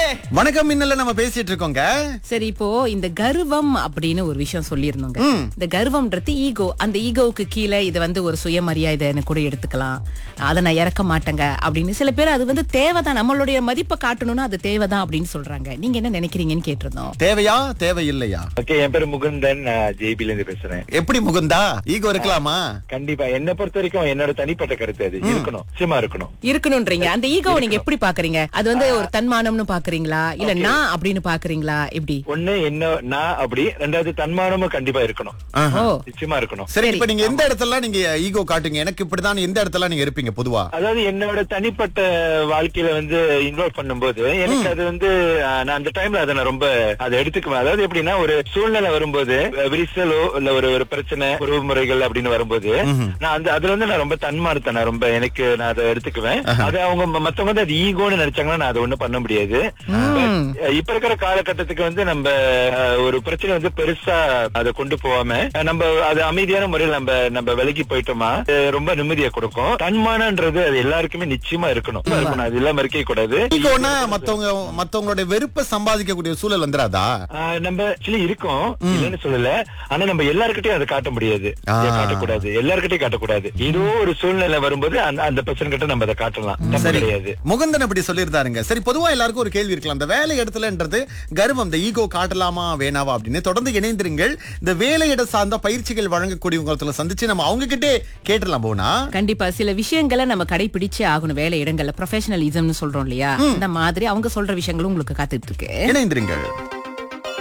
வணக்கம் மின்னல்ல நம்ம பேசிட்டு இருக்கோங்க சரி இப்போ இந்த கர்வம் அப்படின்னு ஒரு விஷயம் சொல்லியிருந்தோங்க இந்த கர்வம்ன்றது ஈகோ அந்த ஈகோவுக்கு கீழே இது வந்து ஒரு சுயமரியாதைன்னு கூட எடுத்துக்கலாம் அதை நான் இறக்க மாட்டேங்க அப்படின்னு சில பேர் அது வந்து தேவைதான் நம்மளுடைய மதிப்பை காட்டணும்னா அது தேவைதான் அப்படின்னு சொல்றாங்க நீங்க என்ன நினைக்கிறீங்கன்னு கேட்டிருந்தோம் தேவையா தேவையில்லையா ஓகே என் பேரு முகுந்தன் நான் ஜேபில இருந்து பேசுறேன் எப்படி முகுந்தா ஈகோ இருக்கலாமா கண்டிப்பா என்ன பொறுத்த வரைக்கும் என்னோட தனிப்பட்ட கருத்து அது இருக்கணும் நிச்சயமா இருக்கணும் இருக்கணும்ன்றீங்க அந்த ஈகோவை நீங்க எப்படி பாக்குறீங்க அது வந்து ஒரு தன்மானம்னு பாக்குறீங்களா இல்ல நான் அப்படின்னு பாக்குறீங்களா எப்படி ஒண்ணு என்ன நான் அப்படி ரெண்டாவது தன்மானமும் கண்டிப்பா இருக்கணும் ஓ நிச்சயமா இருக்கணும் சரி இப்ப நீங்க எந்த இடத்துல நீங்க ஈகோ காட்டுங்க எனக்கு இப்படிதான் எந்த இடத்துல நீங்க இருப்பீங்க பொதுவா அதாவது என்னோட தனிப்பட்ட வாழ்க்கையில வந்து இன்வால்வ் பண்ணும்போது எனக்கு அது வந்து அஹ், நான் அந்த டைம்ல அதை நான் ரொம்ப அதை எடுத்துக்குவேன் அதாவது எப்படின்னா ஒரு சூழ்நிலை வரும்போது அஹ், விரிசலோ இல்ல ஒரு ஒரு பிரச்சனை உறவு முறைகள் அப்படின்னு வரும்போது நான் அந்த அதுல வந்து நான் ரொம்ப தன்மானத்தை நான் ரொம்ப எனக்கு நான் அதை எடுத்துக்குவேன் அது அவங்க ம- மத்தவங்க வந்து அது ஈகோன்னு நினைச்சாங்கன்னா நான் அதை ஒண்ணும் பண்ண முடியாது But, இப்ப இருக்கிற காலகட்டத்துக்கு வந்து நம்ம அஹ், ஒரு பிரச்சனை வந்து பெருசா அதை கொண்டு போகாம அஹ், நம்ம அது அமைதியான முறையில் நம்ம நம்ம விலகி போயிட்டோமா அது ரொம்ப நிம்மதியை கொடுக்கும் தன்மானன்றது அது எல்லாருக்குமே நிச்சயமா இருக்கணும் இருக்கணும் அது இல்லாம இருக்கவே கூடாது ஈகோனா மத்தவங்க மத்தவங்களுடைய வெறுப்பை சம்பாதிக்கக்கூடிய சூழல் வந்துராதா ஆஹ் நம்ம ஆக்சுவலி இருக்கோம் இல்லைன்னு சொல்லல ஆனா நம்ம எல்லார்கிட்டயும் அதை காட்ட முடியாது ஆ. இதை காட்டக்கூடாது எல்லார்கிட்டயும் காட்டக்கூடாது ஏதோ ஒரு சூழ்நிலை வரும்போது அந்த அந்த பர்சன் கிட்ட நம்ம அதை காட்டலாம் தப்பு சரி கிடையாது முகுந்தன் அப்படி சொல்லியிருந்தாருங்க சரி பொதுவா எல்லாருக்கும் ஒரு கேள்வி இருக்கலாம் இந்த வேலை இடத்துலன்றது கர்வம் இந்த ஈகோ காட்டலாமா வேணாவா அப்படின்னு தொடர்ந்து இணைந்திருங்கள் இந்த வேலையிட சார்ந்த பயிற்சிகள் வழங்கக்கூடிய உங்களை சந்திச்சு நம்ம அவங்க கிட்டே கேட்டலாம் போனா கண்டிப்பா சில விஷயங்களை நம்ம கடைபிடிச்சே ஆகணும் வேலை இடங்கள்ல ப்ரொஃபஷனலிசம்னு சொல்றோம் இல்லையா அந்த மாதிரி அவங்க சொல்ற விஷயங்களும் உங்களுக்கு காத்துட்டு இருக்கு இணைந்திருங்கள்